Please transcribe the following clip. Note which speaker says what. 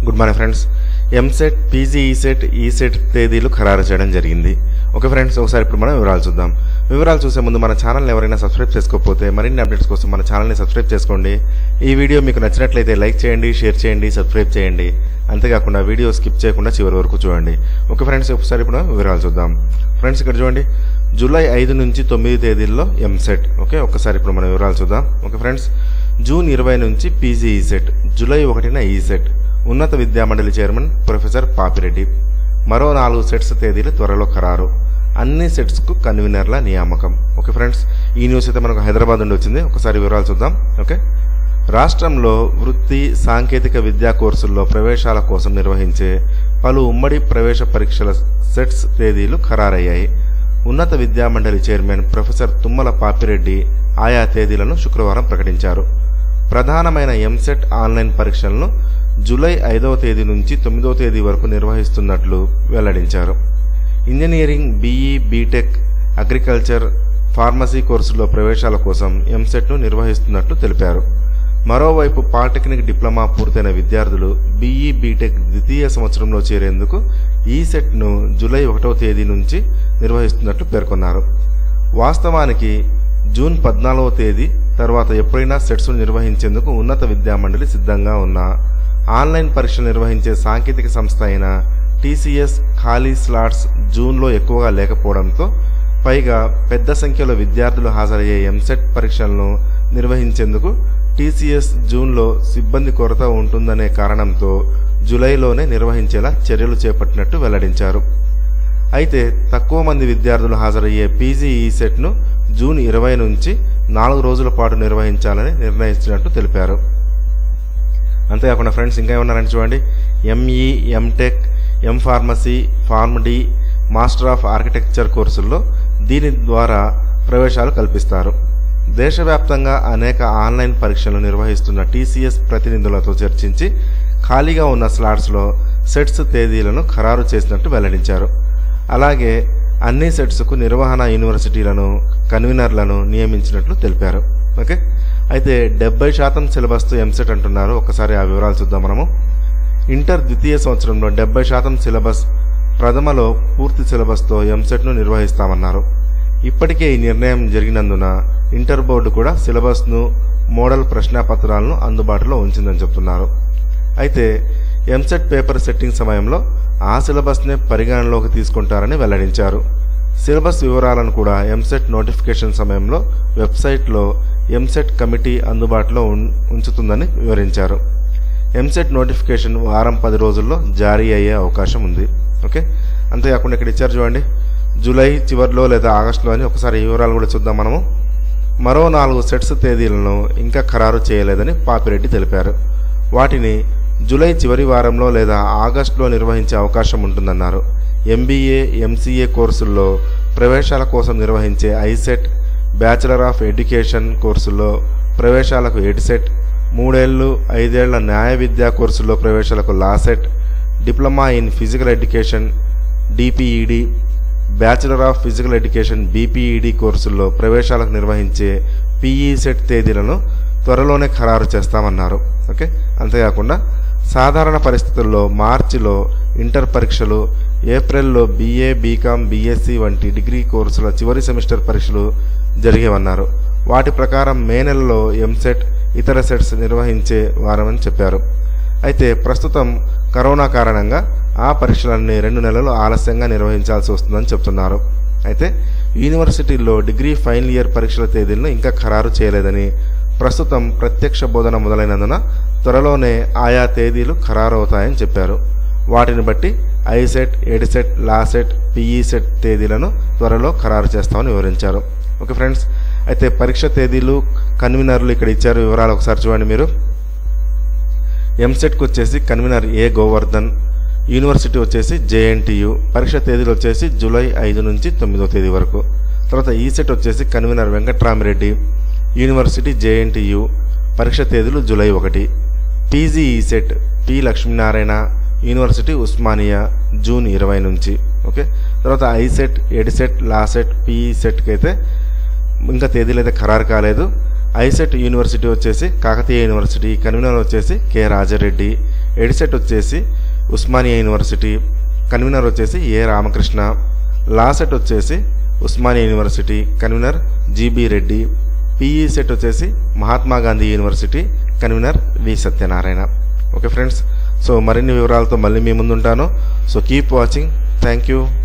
Speaker 1: good morning friends EAMCET PG ECET ECET తేదీలు ఖరారు చేయడం జరిగింది ఓకే ఫ్రెండ్స్ ఒకసారి ఇప్పుడు మనం వివరాలు చూద్దాం వివరాలు చూసే ముందు మన ఛానల్ని ఎవరైనా సబ్స్క్రైబ్ చేసుకోకపోతే మరిన్ని అప్డేట్స్ కోసం మన ఛానల్ని సబ్స్క్రైబ్ చేసుకోండి ఈ వీడియో మీకు నచ్చినట్లయితే లైక్ చేయండి షేర్ చేయండి సబ్స్క్రైబ్ చేయండి అంతేకాకుండా వీడియో స్కిప్ చేయకుండా చివరి వరకు చూడండి ఓకే ఫ్రెండ్స్ ఒకసారి ఇప్పుడు మనం వివరాలు చూద్దాం ఫ్రెండ్స్ ఇక్కడ చూడండి జూలై ఐదు నుంచి తొమ్మిది తేదీల్లో ఎంసెట్ ఓకే ఒకసారి ఇప్పుడు మనం వివరాలు చూద్దాం ఓకే ఫ్రెండ్స్ జూన్ ఇరవై నుంచి పీజీ ఈసెట్ జూలై ఒకటిన ఈసెట్ ఉన్నత విద్యామండలి చైర్మన్ ప్రొఫెసర్ పాపిరెడ్డి మరో నాలుగు సెట్స్ తేదీలు త్వరలో ఖరారు అన్ని సెట్స్కు కన్వీనర్ల నియామకం ఓకే ఫ్రెండ్స్ ఈ న్యూస్ అయితే మనకు హైదరాబాద్ నుండి వచ్చింది ఒకసారి వివరాలు చూద్దాం ఓకే రాష్ట్రంలో వృత్తి సాంకేతిక విద్యా కోర్సుల్లో ప్రవేశాల కోసం నిర్వహించే పలు ఉమ్మడి ప్రవేశ పరీక్షల సెట్స్ తేదీలు ఖరారయ్యాయి ఉన్నత విద్యామండలి చైర్మన్ ప్రొఫెసర్ తుమ్మల పాపిరెడ్డి ఆయా తేదీలను శుక్రవారం ప్రకటించారు ప్రధానమైన ఎంసెట్ ఆన్లైన్ పరీక్షలను జూలై ఐదవ తేదీ నుంచి తొమ్మిదవ తేదీ వరకు నిర్వహిస్తున్నట్లు వెల్లడించారు engineering BE BTech agriculture pharmacy కోర్సుల్లో ప్రవేశాల కోసం ఎంసెట్ను నిర్వహిస్తున్నట్లు తెలిపారు మరోవైపు పాలిటెక్నిక్ డిప్లొమా పూర్తయిన విద్యార్థులు బీఈ బీటెక్ ద్వితీయ సంవత్సరంలో చేరేందుకు ఈ సెట్ను జూలై ఒకటవ తేదీ నుంచి నిర్వహిస్తున్నట్లు పేర్కొన్నారు వాస్తవానికి జూన్ పద్నాలుగవ తేదీ తర్వాత ఎప్పుడైనా సెట్స్ నిర్వహించేందుకు ఉన్నత విద్యామండలి సిద్ధంగా ఉన్న ఆన్లైన్ పరీక్షలు నిర్వహించే సాంకేతిక సంస్థ అయిన టీసీఎస్ ఖాళీ స్లాట్స్ జూన్లో ఎక్కువగా లేకపోవడంతో పైగా పెద్ద సంఖ్యలో విద్యార్థులు హాజరయ్యే ఎంసెట్ పరీక్షలను నిర్వహించేందుకు టీసీఎస్ జూన్లో సిబ్బంది కొరత ఉంటుందనే కారణంతో జూలైలోనే నిర్వహించేలా చర్యలు చేపట్టినట్టు వెల్లడించారు అయితే తక్కువ మంది విద్యార్థులు హాజరయ్యే పీజీ ఈ సెట్ను జూన్ ఇరవై నుంచి నాలుగు రోజుల పాటు నిర్వహించాలని నిర్ణయించినట్టు తెలిపారు అంతేకాకుండా ఫ్రెండ్స్ ఇంకా ఏమన్నారని చూడండి ME MTech M pharmacy pharm D master of architecture కోర్సుల్లో దీని ద్వారా ప్రవేశాలు కల్పిస్తారు దేశవ్యాప్తంగా అనేక ఆన్లైన్ పరీక్షలు నిర్వహిస్తున్న టీసీఎస్ ప్రతినిధులతో చర్చించి ఖాళీగా ఉన్న స్లాట్స్లో సెట్స్ తేదీలను ఖరారు చేసినట్టు వెల్లడించారు అలాగే అన్ని సెట్స్కు నిర్వహణ యూనివర్సిటీలను కన్వీనర్లను నియమించినట్లు తెలిపారు ఓకే అయితే డెబ్బై శాతం సిలబస్తో ఎంసెట్ అంటున్నారు ఒకసారి ఆ వివరాలు చూద్దాం మనము ఇంటర్ ద్వితీయ సంవత్సరంలో డెబ్బై శాతం సిలబస్ ప్రథమలో పూర్తి సిలబస్తో ఎంసెట్ను నిర్వహిస్తామన్నారు ఇప్పటికే ఈ నిర్ణయం జరిగినందున ఇంటర్ బోర్డు కూడా సిలబస్ను మోడల్ ప్రశ్నాపత్రాలను అందుబాటులో ఉంచిందని చెప్తున్నారు అయితే ఎంసెట్ పేపర్ సెట్టింగ్ సమయంలో ఆ సిలబస్నే పరిగణనలోకి తీసుకుంటారని వెల్లడించారు సిలబస్ వివరాలను కూడా ఎంసెట్ నోటిఫికేషన్ సమయంలో వెబ్సైట్లో ఎంసెట్ కమిటీ అందుబాటులో ఉం- ఉంచుతుందని వివరించారు ఎంసెట్ నోటిఫికేషన్ వారం పది రోజుల్లో జారీ అయ్యే అవకాశం ఉంది ఓకే అంతేకాకుండా ఇక్కడ ఇచ్చారు చూడండి జూలై చివరిలో లేదా ఆగస్టులో అని ఒకసారి ఈ వివరాలు కూడా చూద్దాం మనము మరో నాలుగు సెట్స్ తేదీలను ఇంకా ఖరారు చేయలేదని పాపిరెడ్డి తెలిపారు వాటిని జూలై చివరి వారంలో లేదా ఆగస్టులో నిర్వహించే అవకాశం ఉంటుందన్నారు ఎంబీఏ ఎంసీఏ కోర్సుల్లో ప్రవేశాల కోసం నిర్వహించే ఐసెట్ బ్యాచిలర్ ఆఫ్ ఎడ్యుకేషన్ కోర్సుల్లో ప్రవేశాలకు ఎడ్సెట్ మూడేళ్లు ఐదేళ్ల న్యాయ విద్యా కోర్సుల్లో ప్రవేశాలకు LAWCET diploma in physical education DPEd bachelor of physical education BPEd కోర్సుల్లో ప్రవేశాలకు నిర్వహించే పీఈ సెట్ తేదీలను త్వరలోనే ఖరారు చేస్తామన్నారు ఓకే అంతేకాకుండా సాధారణ పరిస్థితుల్లో మార్చిలో ఇంటర్ పరీక్షలు ఏప్రిల్లో బీఏ బీకామ్ బీఎస్సీ వంటి డిగ్రీ కోర్సుల చివరి సెమిస్టర్ పరీక్షలు జరిగేవన్నారు వాటి ప్రకారం మే నెలలో ఎంసెట్ ఇతర సెట్స్ నిర్వహించే వారమని చెప్పారు అయితే ప్రస్తుతం కరోనా కారణంగా ఆ పరీక్షలన్నీ రెండు నెలలు ఆలస్యంగా నిర్వహించాల్సి వస్తుందని చెప్తున్నారు అయితే యూనివర్సిటీల్లో డిగ్రీ ఫైనల్ ఇయర్ పరీక్షల తేదీలను ఇంకా ఖరారు చేయలేదని ప్రస్తుతం ప్రత్యక్ష బోధన మొదలైనందున త్వరలోనే ఆయా తేదీలు ఖరారవుతాయని చెప్పారు వాటిని బట్టి ICET EdCET LAWCET PE CET తేదీలను త్వరలో ఖరారు చేస్తామని వివరించారు ఓకే ఫ్రెండ్స్ అయితే పరీక్ష తేదీలు కన్వీనర్లు ఇక్కడ ఇచ్చారు వివరాలు ఒకసారి చూడండి మీరు ఎంసెట్కి వచ్చేసి కన్వీనర్ ఏ గోవర్ధన్ యూనివర్సిటీ వచ్చేసి జేఎన్టీయు పరీక్ష తేదీలు వచ్చేసి జూలై ఐదు నుంచి తొమ్మిదో తేదీ వరకు తర్వాత ఈసెట్ వచ్చేసి కన్వీనర్ వెంకట్రామిరెడ్డి యూనివర్సిటీ జేఎన్టీయు పరీక్ష తేదీలు జూలై ఒకటి PG ECET P Lakshminarayana university Osmania June ఇరవై నుంచి ఓకే తర్వాత ఐసెట్ ఎడిసెట్ లాసెట్ పీఈ సెట్కి అయితే ఇంకా తేదీలు అయితే ఖరారు కాలేదు ఐసెట్ యూనివర్సిటీ వచ్చేసి కాకతీయ యూనివర్సిటీ కన్వీనర్ వచ్చేసి కె రాజారెడ్డి ఎడిసెట్ వచ్చేసి ఉస్మానియా యూనివర్సిటీ కన్వీనర్ వచ్చేసి ఏ రామకృష్ణ లా సెట్ వచ్చేసి Osmania university convener GB Reddy PE CET వచ్చేసి Mahatma Gandhi university convener V Satyanarayana okay friends so మరిన్ని వివరాలతో మళ్ళీ మీ ముందుంటాను so keep watching thank you